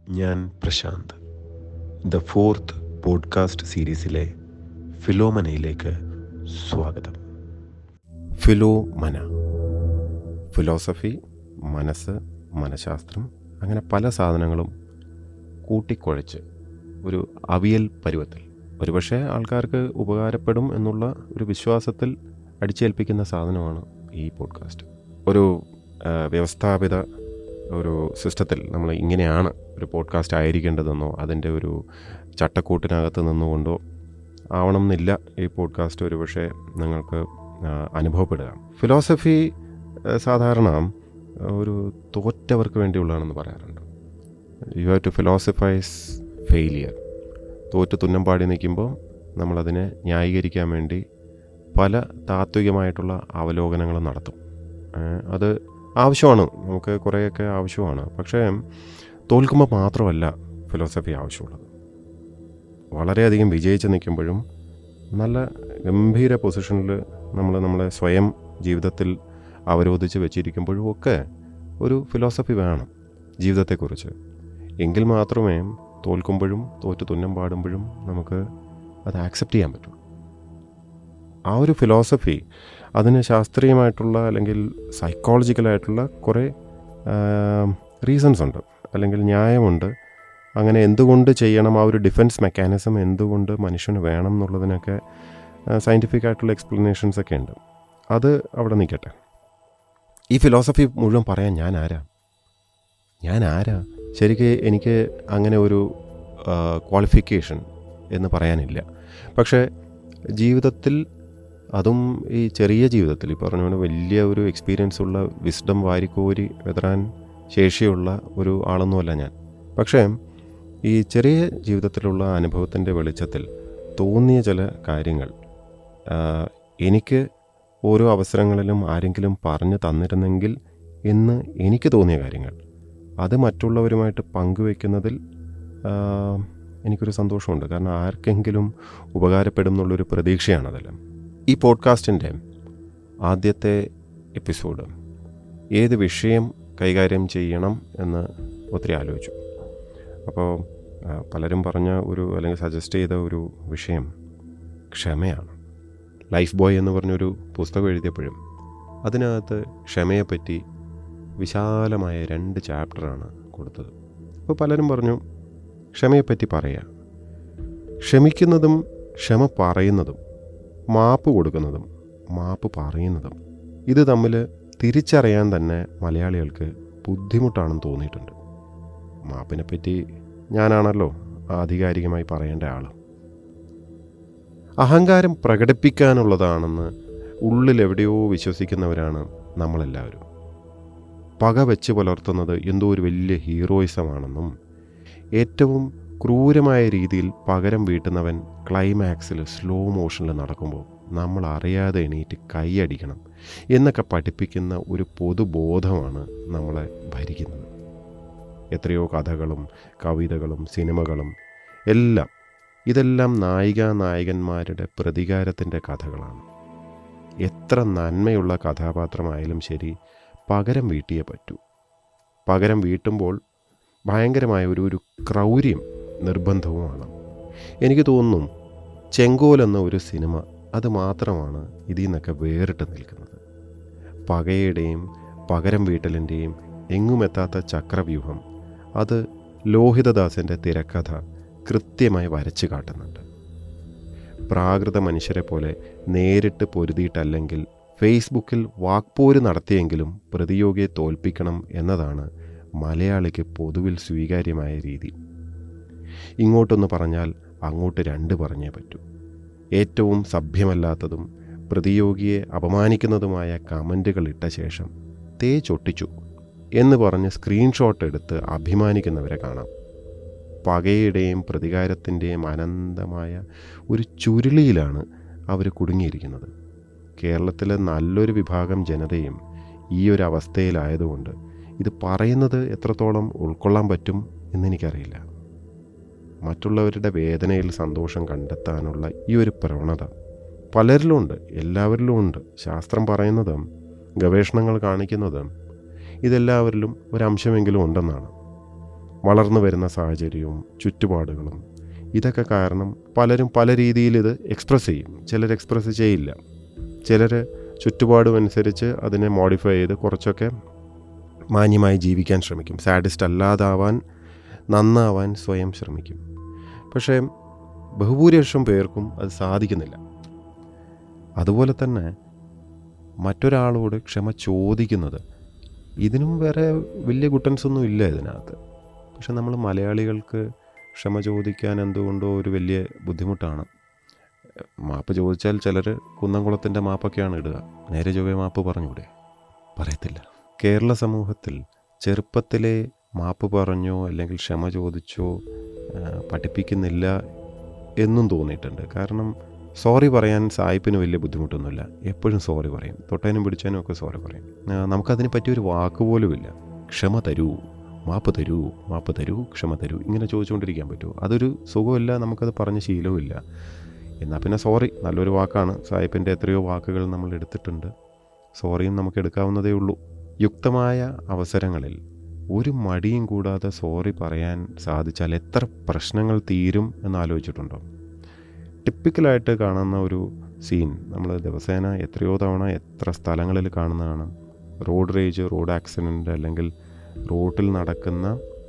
ഞാൻ Prashant the fourth podcast സീരീസിലെ ഫിലോമനയിലേക്ക് സ്വാഗതം ഫിലോമന ഫിലോസഫി മനസ്സ് മനഃശാസ്ത്രം അങ്ങനെ പല സാധനങ്ങളും കൂട്ടിക്കുഴച്ച് ഒരു അവിയൽ പരുവത്തിൽ ഒരുപക്ഷെ ആൾക്കാർക്ക് ഉപകാരപ്പെടും എന്നുള്ള ഒരു വിശ്വാസത്തിൽ അടിച്ചേൽപ്പിക്കുന്ന സാധനമാണ് ഈ പോഡ്കാസ്റ്റ് ഒരു ആ, വ്യവസ്ഥാപിത ഒരു സിസ്റ്റത്തിൽ നമ്മൾ ഇങ്ങനെയാണ് ഒരു പോഡ്കാസ്റ്റ് ആയിരിക്കേണ്ടതെന്നോ അതിൻ്റെ ഒരു ചട്ടക്കൂട്ടിനകത്ത് നിന്നുകൊണ്ടോ ആവണം എന്നില്ല ഈ പോഡ്കാസ്റ്റ് ഒരുപക്ഷെ നിങ്ങൾക്ക് ആ, അനുഭവപ്പെടുക ഫിലോസഫി ആ, സാധാരണ ആ, ഒരു തോറ്റവർക്ക് വേണ്ടിയുള്ളതാണെന്ന് പറയാറുണ്ട് you have to philosophize failure തോറ്റ് തുന്നം പാടി നിൽക്കുമ്പോൾ നമ്മളതിനെ ന്യായീകരിക്കാൻ വേണ്ടി പല താത്വികമായിട്ടുള്ള അവലോകനങ്ങൾ നടത്തും ഏ, അത് ആവശ്യമാണ് നമുക്ക് കുറേയൊക്കെ ആവശ്യമാണ് പക്ഷേ തോൽക്കുമ്പോൾ മാത്രമല്ല ഫിലോസഫി ആവശ്യമുള്ളത് വളരെയധികം വിജയിച്ച് നിൽക്കുമ്പോഴും നല്ല ഗംഭീര പൊസിഷനിൽ നമ്മൾ നമ്മളെ സ്വയം ജീവിതത്തിൽ അവരോധിച്ച് വെച്ചിരിക്കുമ്പോഴും ഒക്കെ ഒരു ഫിലോസഫി വേണം ജീവിതത്തെക്കുറിച്ച് എങ്കിൽ മാത്രമേ തോൽക്കുമ്പോഴും തോറ്റ് തുന്നം പാടുമ്പോഴും നമുക്ക് അത് ആക്സെപ്റ്റ് ചെയ്യാൻ പറ്റുള്ളൂ ആ ഒരു ഫിലോസഫി അതിന് ശാസ്ത്രീയമായിട്ടുള്ള അല്ലെങ്കിൽ സൈക്കോളജിക്കലായിട്ടുള്ള കുറേ റീസൺസ് ഉണ്ട് അല്ലെങ്കിൽ ന്യായമുണ്ട് അങ്ങനെ എന്തുകൊണ്ട് ചെയ്യണം ആ ഒരു ഡിഫൻസ് മെക്കാനിസം എന്തുകൊണ്ട് മനുഷ്യന് വേണം എന്നുള്ളതിനൊക്കെ സയൻറ്റിഫിക് ആയിട്ടുള്ള എക്സ്പ്ലനേഷൻസ് ഒക്കെ ഉണ്ട് അത് അവിടെ നിൽക്കട്ടെ ഈ ഫിലോസഫി മുഴുവൻ പറയാൻ ഞാൻ ആരാ ഞാൻ ആരാ ശരിക്ക് എനിക്ക് അങ്ങനെ ഒരു ക്വാളിഫിക്കേഷൻ എന്ന് പറയാനില്ല പക്ഷേ ജീവിതത്തിൽ അതും ഈ ചെറിയ ജീവിതത്തിൽ ഈ പറഞ്ഞ പോലെ വലിയ ഒരു എക്സ്പീരിയൻസ് ഉള്ള വിസ്ഡം വാരിക്കോരി വെതറാൻ ശേഷിയുള്ള ഒരു ആളൊന്നുമല്ല ഞാൻ പക്ഷേ ഈ ചെറിയ ജീവിതത്തിലുള്ള അനുഭവത്തിൻ്റെ വെളിച്ചത്തിൽ തോന്നിയ ചില കാര്യങ്ങൾ ആ, എനിക്ക് ഓരോ അവസരങ്ങളിലും ആരെങ്കിലും പറഞ്ഞു തന്നിരുന്നെങ്കിൽ എന്ന് എനിക്ക് തോന്നിയ കാര്യങ്ങൾ അത് മറ്റുള്ളവരുമായിട്ട് പങ്കുവെക്കുന്നതിൽ ആ, എനിക്കൊരു സന്തോഷമുണ്ട് കാരണം ആർക്കെങ്കിലും ഉപകാരപ്പെടും എന്നുള്ളൊരു പ്രതീക്ഷയാണതെല്ലാം ഈ പോഡ്കാസ്റ്റിൻ്റെ ആദ്യത്തെ എപ്പിസോഡ് ഏത് വിഷയം കൈകാര്യം ചെയ്യണം എന്ന് ഒത്തിരി ആലോചിച്ചു അപ്പോൾ ആ, പലരും പറഞ്ഞ ഒരു അല്ലെങ്കിൽ സജസ്റ്റ് ചെയ്ത ഒരു വിഷയം ക്ഷമയാണ് ലൈഫ് ബോയ് എന്ന് പറഞ്ഞൊരു പുസ്തകം എഴുതിയപ്പോഴും അതിനകത്ത് ക്ഷമയെപ്പറ്റി വിശാലമായ രണ്ട് ചാപ്റ്ററാണ് കൊടുത്തത് അപ്പോൾ പലരും പറഞ്ഞു ക്ഷമയെപ്പറ്റി പറയുക ക്ഷമിക്കുന്നതും ക്ഷമ പറയുന്നതും മാപ്പ് കൊടുക്കുന്നതും മാപ്പ് പറയുന്നതും ഇത് തമ്മിൽ തിരിച്ചറിയാൻ തന്നെ മലയാളികൾക്ക് ബുദ്ധിമുട്ടാണെന്ന് തോന്നിയിട്ടുണ്ട് മാപ്പിനെ പറ്റി ഞാനാണല്ലോ ആധികാരികമായി പറയേണ്ട ആൾ അഹങ്കാരം പ്രകടിപ്പിക്കാനുള്ളതാണെന്ന് ഉള്ളിൽ എവിടെയോ വിശ്വസിക്കുന്നവരാണ് നമ്മളെല്ലാവരും പക വെച്ച് പുലർത്തുന്നത് എന്തോ ഒരു വലിയ ഹീറോയിസമാണെന്നും ഏറ്റവും ക്രൂരമായ രീതിയിൽ പകരം വീട്ടുന്നവൻ ക്ലൈമാക്സിൽ സ്ലോ മോഷനിൽ നടക്കുമ്പോൾ നമ്മൾ അറിയാതെ എണീറ്റ് കൈയടിക്കണം എന്നൊക്കെ പഠിപ്പിക്കുന്ന ഒരു പൊതുബോധമാണ് നമ്മളെ ഭരിക്കുന്നത് എത്രയോ കഥകളും കവിതകളും സിനിമകളും എല്ലാം ഇതെല്ലാം നായിക നായകന്മാരുടെ പ്രതികാരത്തിൻ്റെ കഥകളാണ് എത്ര നന്മയുള്ള കഥാപാത്രമായാലും ശരി പകരം വീട്ടിയേ പറ്റൂ പകരം വീട്ടുമ്പോൾ ഭയങ്കരമായ ഒരു ഒരു ക്രൗര്യം നിർബന്ധവുമാണ് എനിക്ക് തോന്നുന്നു ചെങ്കോൽ എന്ന ഒരു സിനിമ അത് മാത്രമാണ് ഇതിൽ നിന്നൊക്കെ വേറിട്ട് നിൽക്കുന്നത് പകയുടെയും പകരം വീട്ടലിൻ്റെയും എങ്ങുമെത്താത്ത ചക്രവ്യൂഹം അത് ലോഹിതദാസിൻ്റെ തിരക്കഥ കൃത്യമായി വരച്ചു കാട്ടുന്നുണ്ട് പ്രാകൃത മനുഷ്യരെ പോലെ നേരിട്ട് പൊരുതിയിട്ടല്ലെങ്കിൽ ഫേസ്ബുക്കിൽ വാക്പോര് നടത്തിയെങ്കിലും പ്രതിയോഗിയെ തോൽപ്പിക്കണം എന്നതാണ് മലയാളിക്ക് പൊതുവിൽ സ്വീകാര്യമായ രീതി ഇങ്ങോട്ടൊന്ന് പറഞ്ഞാൽ അങ്ങോട്ട് രണ്ട് പറഞ്ഞേ പറ്റൂ ഏറ്റവും സഭ്യമല്ലാത്തതും പ്രതിയോഗിയെ അപമാനിക്കുന്നതുമായ കമൻറ്റുകൾ ഇട്ട ശേഷം തേ ചൊട്ടിച്ചു എന്ന് പറഞ്ഞ് സ്ക്രീൻഷോട്ട് എടുത്ത് അഭിമാനിക്കുന്നവരെ കാണാം പകയുടെയും പ്രതികാരത്തിൻ്റെയും അനന്തമായ ഒരു ചുരുളിയിലാണ് അവർ കുടുങ്ങിയിരിക്കുന്നത് കേരളത്തിലെ നല്ലൊരു വിഭാഗം ജനതയും ഈ ഒരു അവസ്ഥയിലായതുകൊണ്ട് ഇത് പറയുന്നത് എത്രത്തോളം ഉൾക്കൊള്ളാൻ പറ്റും എന്നെനിക്കറിയില്ല മറ്റുള്ളവരുടെ വേദനയിൽ സന്തോഷം കണ്ടെത്താനുള്ള ഈ ഒരു പ്രവണത പലരിലും ഉണ്ട് എല്ലാവരിലും ഉണ്ട് ശാസ്ത്രം പറയുന്നതും ഗവേഷണങ്ങൾ കാണിക്കുന്നതും ഇതെല്ലാവരിലും ഒരംശമെങ്കിലും ഉണ്ടെന്നാണ് വളർന്നു വരുന്ന സാഹചര്യവും ചുറ്റുപാടുകളും ഇതൊക്കെ കാരണം പലരും പല രീതിയിൽ ഇത് എക്സ്പ്രസ് ചെയ്യും ചിലർ എക്സ്പ്രസ് ചെയ്യില്ല ചിലർ ചുറ്റുപാടും അനുസരിച്ച് അതിനെ മോഡിഫൈ ചെയ്ത് കുറച്ചൊക്കെ മാന്യമായി ജീവിക്കാൻ ശ്രമിക്കും സാഡിസ്റ്റ് അല്ലാതാവാൻ നന്നാവാൻ സ്വയം ശ്രമിക്കും പക്ഷേ ബഹുഭൂരിപക്ഷം പേർക്കും അത് സാധിക്കുന്നില്ല അതുപോലെ തന്നെ മറ്റൊരാളോട് ക്ഷമ ചോദിക്കുന്നത് ഇതിനും വേറെ വലിയ ഗുട്ടൻസ് ഒന്നും ഇല്ല ഇതിനകത്ത് പക്ഷെ നമ്മൾ മലയാളികൾക്ക് ക്ഷമ ചോദിക്കാൻ എന്തുകൊണ്ടോ ഒരു വലിയ ബുദ്ധിമുട്ടാണ് മാപ്പ് ചോദിച്ചാൽ ചിലർ കുന്നംകുളത്തിൻ്റെ മാപ്പൊക്കെയാണ് ഇടുക നേരെ ചൊവ്വേ മാപ്പ് പറഞ്ഞൂടെ പറയത്തില്ല കേരള സമൂഹത്തിൽ ചെറുപ്പത്തിലെ മാപ്പ് പറഞ്ഞോ അല്ലെങ്കിൽ ക്ഷമ ചോദിച്ചോ ആ, പഠിപ്പിക്കുന്നില്ല എന്നും തോന്നിയിട്ടുണ്ട് കാരണം സോറി പറയാൻ സായിപ്പിന് വലിയ ബുദ്ധിമുട്ടൊന്നുമില്ല എപ്പോഴും സോറി പറയും തൊട്ടതിനും പിടിച്ചതിനും ഒക്കെ സോറി പറയും ആ, നമുക്കതിന് പറ്റിയൊരു വാക്ക് പോലുമില്ല ക്ഷമ തരൂ മാപ്പ് തരൂ മാപ്പ് തരൂ ക്ഷമ തരൂ ഇങ്ങനെ ചോദിച്ചുകൊണ്ടിരിക്കാൻ പറ്റുമോ അതൊരു സുഖമില്ല നമുക്കത് പറഞ്ഞ ശീലവുമില്ല എന്നാൽ പിന്നെ സോറി നല്ലൊരു വാക്കാണ് സായിപ്പിൻ്റെ എത്രയോ വാക്കുകൾ നമ്മൾ എടുത്തിട്ടുണ്ട് സോറിയും നമുക്ക് എടുക്കാവുന്നതേ ഉള്ളൂ യുക്തമായ അവസരങ്ങളിൽ ഒരു മടിയും കൂടാതെ സോറി പറയാൻ സാധിച്ചാൽ എത്ര പ്രശ്നങ്ങൾ തീരും എന്ന് ആലോചിച്ചിട്ടുണ്ടോ ടിപ്പിക്കലായിട്ട് കാണുന്ന ഒരു സീൻ നമ്മൾ ദിവസേന എത്രയോ തവണ എത്ര സ്ഥലങ്ങളിൽ കാണുന്നതാണ് റോഡ് റേജ് റോഡ് ആക്സിഡൻറ്റ് അല്ലെങ്കിൽ റോഡിൽ നടക്കുന്ന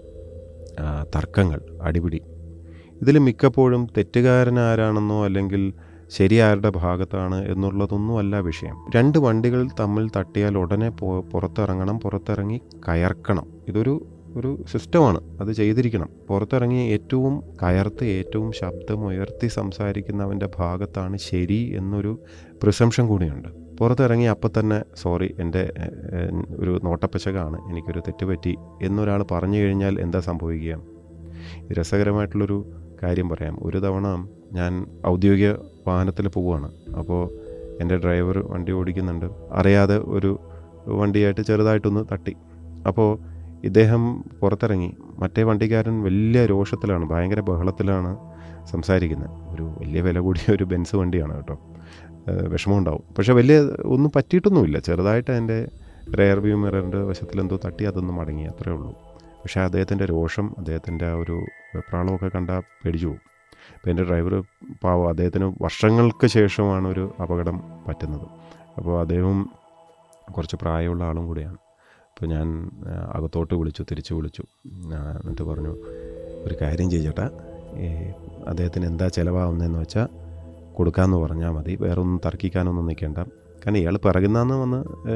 ആ, തർക്കങ്ങൾ അടിപിടി ഇതിൽ മിക്കപ്പോഴും തെറ്റുകാരൻ ആരാണെന്നോ അല്ലെങ്കിൽ ശരി ആരുടെ ഭാഗത്താണ് എന്നുള്ളതൊന്നും അല്ല വിഷയം രണ്ട് വണ്ടികൾ തമ്മിൽ തട്ടിയാൽ ഉടനെ പോ- പുറത്തിറങ്ങണം പുറത്തിറങ്ങി കയർക്കണം ഇതൊരു ഒരു സിസ്റ്റമാണ് അത് ചെയ്തിരിക്കണം പുറത്തിറങ്ങി ഏറ്റവും കയർത്ത് ഏറ്റവും ശബ്ദമുയർത്തി സംസാരിക്കുന്നവൻ്റെ ഭാഗത്താണ് ശരി എന്നൊരു പ്രിസംഷൻ കൂടിയുണ്ട് പുറത്തിറങ്ങി അപ്പം തന്നെ സോറി എൻ്റെ ഏഹ്, ഏഹ്, ഒരു നോട്ടപ്പച്ചകാണ് എനിക്കൊരു തെറ്റ് പറ്റി എന്നൊരാൾ പറഞ്ഞു കഴിഞ്ഞാൽ എന്താ സംഭവിക്കുക രസകരമായിട്ടുള്ളൊരു കാര്യം പറയാം ഒരു തവണ ഞാൻ ഔദ്യോഗിക വാഹനത്തിൽ പോവുകയാണ് അപ്പോൾ എൻ്റെ ഡ്രൈവർ വണ്ടി ഓടിക്കുന്നുണ്ട് അറിയാതെ ഒരു വണ്ടിയായിട്ട് ചെറുതായിട്ടൊന്ന് തട്ടി അപ്പോൾ ഇദ്ദേഹം പുറത്തിറങ്ങി മറ്റേ വണ്ടിക്കാരൻ വലിയ രോഷത്തിലാണ് ഭയങ്കര ബഹളത്തിലാണ് സംസാരിക്കുന്നത് ഒരു വലിയ വില കൂടിയ ഒരു ബെൻസ് വണ്ടിയാണ് കേട്ടോ ഏഹ് വിഷമമുണ്ടാവും പക്ഷേ വലിയ ഒന്നും പറ്റിയിട്ടൊന്നുമില്ല ചെറുതായിട്ട് അതിൻ്റെ റെയർ വ്യൂ മിററിൻ്റെ വശത്തിലെന്തോ തട്ടി അതൊന്നും മടങ്ങി അത്രേ ഉള്ളൂ പക്ഷേ അദ്ദേഹത്തിൻ്റെ രോഷം അദ്ദേഹത്തിൻ്റെ ആ ഒരു വെപ്രാളമൊക്കെ കണ്ടാൽ പേടിച്ചു പോകും അപ്പോൾ എൻ്റെ ഡ്രൈവർ പാവം അദ്ദേഹത്തിന് വർഷങ്ങൾക്ക് ശേഷമാണ് ഒരു അപകടം പറ്റുന്നത് അപ്പോൾ അദ്ദേഹം കുറച്ച് പ്രായമുള്ള ആളും കൂടിയാണ് അപ്പോൾ ഞാൻ ആ, അകത്തോട്ട് വിളിച്ചു തിരിച്ചു വിളിച്ചു ആ, എന്നിട്ട് പറഞ്ഞു ഒരു കാര്യം ചെയ്യട്ടാ ഈ അദ്ദേഹത്തിന് എന്താ ചിലവാകുന്നതെന്ന് വെച്ചാൽ കൊടുക്കാമെന്ന് പറഞ്ഞാൽ മതി വേറെ ഒന്നും തർക്കിക്കാനൊന്നും നിൽക്കേണ്ട കാരണം ഇയാൾ പിറകുന്നാന്ന് വന്ന്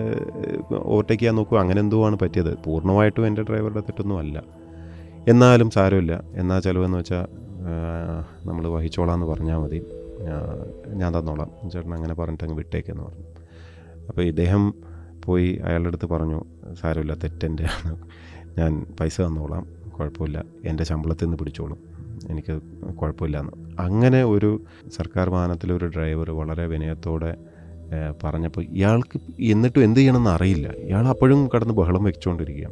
ഓവർടേക്ക് ചെയ്യാൻ നോക്കുക അങ്ങനെ എന്തോ ആണ് പറ്റിയത് പൂർണ്ണമായിട്ടും എൻ്റെ ഡ്രൈവറുടെ തെറ്റൊന്നും അല്ല എന്നാലും സാരമില്ല എന്നാ ചിലവെന്ന് വെച്ചാൽ നമ്മൾ വഹിച്ചോളാം എന്ന് പറഞ്ഞാൽ മതി ആ, ഞാൻ തന്നോളാം ചേട്ടൻ അങ്ങനെ പറഞ്ഞിട്ട് അങ്ങ് വിട്ടേക്കെന്ന് പറഞ്ഞു അപ്പോൾ ഇദ്ദേഹം പോയി അയാളുടെ അടുത്ത് പറഞ്ഞു സാരമില്ല തെറ്റെൻ്റെ ആണ് ഞാൻ പൈസ തന്നോളാം കുഴപ്പമില്ല എൻ്റെ ശമ്പളത്തിൽ നിന്ന് പിടിച്ചോളും എനിക്ക് കുഴപ്പമില്ല എന്ന് അങ്ങനെ ഒരു സർക്കാർ വാഹനത്തിലെ ഒരു ഡ്രൈവർ വളരെ വിനയത്തോടെ ഏഹ്, പറഞ്ഞപ്പോൾ ഇയാൾക്ക് എന്നിട്ടും എന്ത് ചെയ്യണമെന്ന് അറിയില്ല ഇയാൾ അപ്പോഴും കടന്ന് ബഹളം വെച്ചുകൊണ്ടിരിക്കുക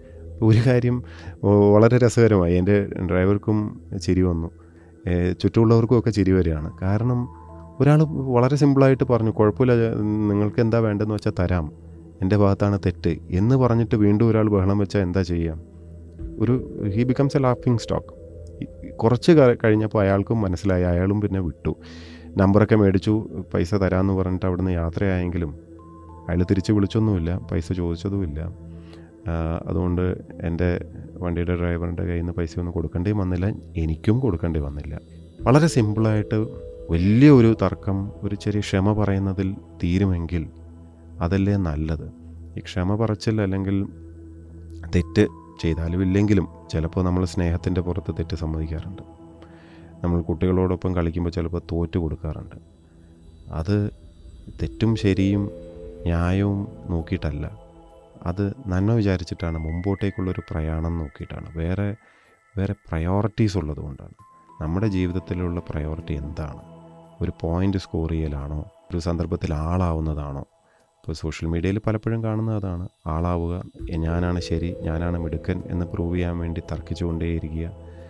ഒരു കാര്യം ഓ, വളരെ രസകരമായി എൻ്റെ ഡ്രൈവർക്കും ചിരി വന്നു ഏഹ്, ചുറ്റുമുള്ളവർക്കും ഒക്കെ ചിരി വരികയാണ് കാരണം ഒരാൾ വളരെ സിമ്പിളായിട്ട് പറഞ്ഞു കുഴപ്പമില്ല നിങ്ങൾക്ക് എന്താ വേണ്ടതെന്ന് വെച്ചാൽ തരാം എൻ്റെ ഭാഗത്താണ് തെറ്റ് എന്ന് പറഞ്ഞിട്ട് വീണ്ടും ഒരാൾ ബഹളം വെച്ചാൽ എന്താ ചെയ്യുക ഒരു ഹി ബിക്കംസ് എ ലാഫിങ് സ്റ്റോക്ക് കുറച്ച് ക- കഴിഞ്ഞപ്പോൾ അയാൾക്കും മനസ്സിലായി അയാളും പിന്നെ വിട്ടു നമ്പറൊക്കെ മേടിച്ചു പൈസ തരാമെന്ന് പറഞ്ഞിട്ട് അവിടുന്ന് യാത്രയായെങ്കിലും അയാൾ തിരിച്ച് വിളിച്ചൊന്നുമില്ല പൈസ ചോദിച്ചതുമില്ല ആ, അതുകൊണ്ട് എൻ്റെ വണ്ടിയുടെ ഡ്രൈവറിൻ്റെ കയ്യിൽ നിന്ന് പൈസ ഒന്നും കൊടുക്കേണ്ടി വന്നില്ല എനിക്കും കൊടുക്കേണ്ടി വന്നില്ല വളരെ സിമ്പിളായിട്ട് വലിയ ഒരു തർക്കം ഒരു ചെറിയ ക്ഷമ പറയുന്നതിൽ തീരുമെങ്കിൽ അതല്ലേ നല്ലത് ഈ ക്ഷമ പറച്ചിൽ അല്ലെങ്കിൽ തെറ്റ് ചെയ്താലും ഇല്ലെങ്കിലും ചിലപ്പോൾ നമ്മൾ സ്നേഹത്തിൻ്റെ പുറത്ത് തെറ്റ് സമ്മതിക്കാറുണ്ട് നമ്മൾ കുട്ടികളോടൊപ്പം കളിക്കുമ്പോൾ ചിലപ്പോൾ തോറ്റു കൊടുക്കാറുണ്ട് അത് തെറ്റും ശരിയും ന്യായവും നോക്കിയിട്ടല്ല അത് നന്മ വിചാരിച്ചിട്ടാണ് മുമ്പോട്ടേക്കുള്ളൊരു പ്രയാണം നോക്കിയിട്ടാണ് വേറെ വേറെ പ്രയോറിറ്റീസ് ഉള്ളതുകൊണ്ടാണ് നമ്മുടെ ജീവിതത്തിലുള്ള പ്രയോറിറ്റി എന്താണ് ഒരു പോയിൻ്റ് സ്കോർ ചെയ്യലാണോ ഒരു സന്ദർഭത്തിൽ ആളാവുന്നതാണോ ഇപ്പോൾ സോഷ്യൽ മീഡിയയിൽ പലപ്പോഴും കാണുന്നത് അതാണ് ആളാവുക എ, ഞാനാണ് ശരി ഞാനാണ് മിടുക്കൻ എന്ന് പ്രൂവ് ചെയ്യാൻ വേണ്ടി തർക്കിച്ചുകൊണ്ടേയിരിക്കുക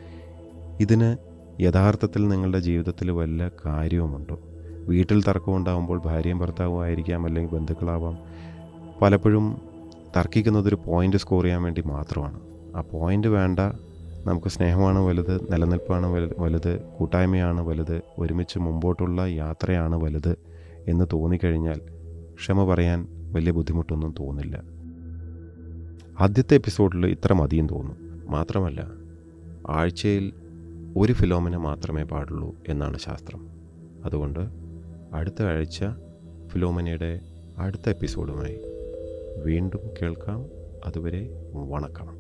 ഇതിന് യഥാർത്ഥത്തിൽ നിങ്ങളുടെ ജീവിതത്തിൽ വല്ല കാര്യവുമുണ്ടോ വീട്ടിൽ തർക്കമുണ്ടാകുമ്പോൾ ഭാര്യയും ഭർത്താവും ആയിരിക്കാം അല്ലെങ്കിൽ ബന്ധുക്കളാവാം പലപ്പോഴും തർക്കിക്കുന്നത് ഒരു പോയിൻ്റ് സ്കോർ ചെയ്യാൻ വേണ്ടി മാത്രമാണ് ആ പോയിൻ്റ് വേണ്ട നമുക്ക് സ്നേഹമാണ് വലുത് നിലനിൽപ്പാണ് വലു- വലുത് കൂട്ടായ്മയാണ് വലുത് ഒരുമിച്ച് മുമ്പോട്ടുള്ള യാത്രയാണ് വലുത് എന്ന് തോന്നിക്കഴിഞ്ഞാൽ ക്ഷമ പറയാൻ വലിയ ബുദ്ധിമുട്ടൊന്നും തോന്നില്ല ആദ്യത്തെ എപ്പിസോഡിൽ ഇത്ര മതിയും തോന്നും മാത്രമല്ല ആഴ്ചയിൽ ഒരു ഫിലോമിന മാത്രമേ പാടുള്ളൂ എന്നാണ് ശാസ്ത്രം അതുകൊണ്ട് അടുത്ത ആഴ്ച ഫിലോമിനയുടെ അടുത്ത എപ്പിസോഡുമായി വീണ്ടും കേൾക്കാം അതുവരെ വണക്കം